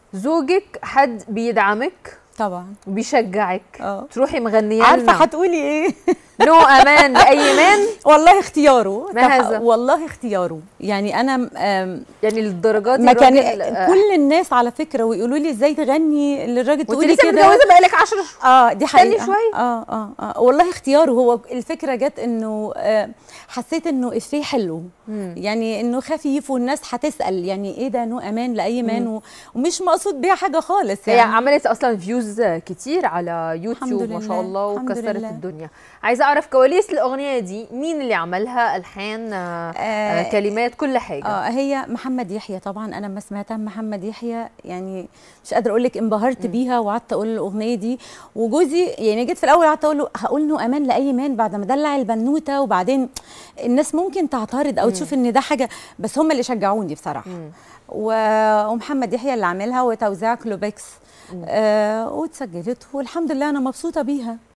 زوجك حد بيدعمك طبعا وبيشجعك اه تروحي مغنيه عارفه لنا هتقولي ايه نو امان لاي مان والله اختياره ما طب- هذا؟ والله اختياره يعني انا آم، يعني للدرجات دي ما كان الراجل، آه، كل الناس على فكره ويقولوا لي ازاي تغني للراجل وانت تقولي لسه كده متجوزه بقالك 10 شهور اه دي استني حقيقه شوية. اه اه اه والله اختياره هو الفكره جت انه آه حسيت انه افيه حلو يعني انه خفيف والناس هتسال يعني ايه ده نو امان لاي مان و- ومش مقصود بيها حاجه خالص هي يعني عملت اصلا فيوز كتير على يوتيوب ما شاء لله، الله الحمد وكسرت لله. الدنيا عايزه اعرف كواليس الاغنيه دي مين اللي عملها الحان آه، آه، آه، كلمات كل حاجه اه هي محمد يحيى طبعا انا لما سمعتها من محمد يحيى يعني مش قادره اقول لك انبهرت بيها وقعدت اقول الاغنيه دي وجوزي يعني جيت في الاول قعدت اقول له هقول له امان لاي مان بعد ما دلع البنوته وبعدين الناس ممكن تعترض او تشوف ان ده حاجه بس هم اللي شجعوني بصراحه و- ومحمد يحيى اللي عاملها وتوزيع كلوبكس آه واتسجلت والحمد لله انا مبسوطه بيها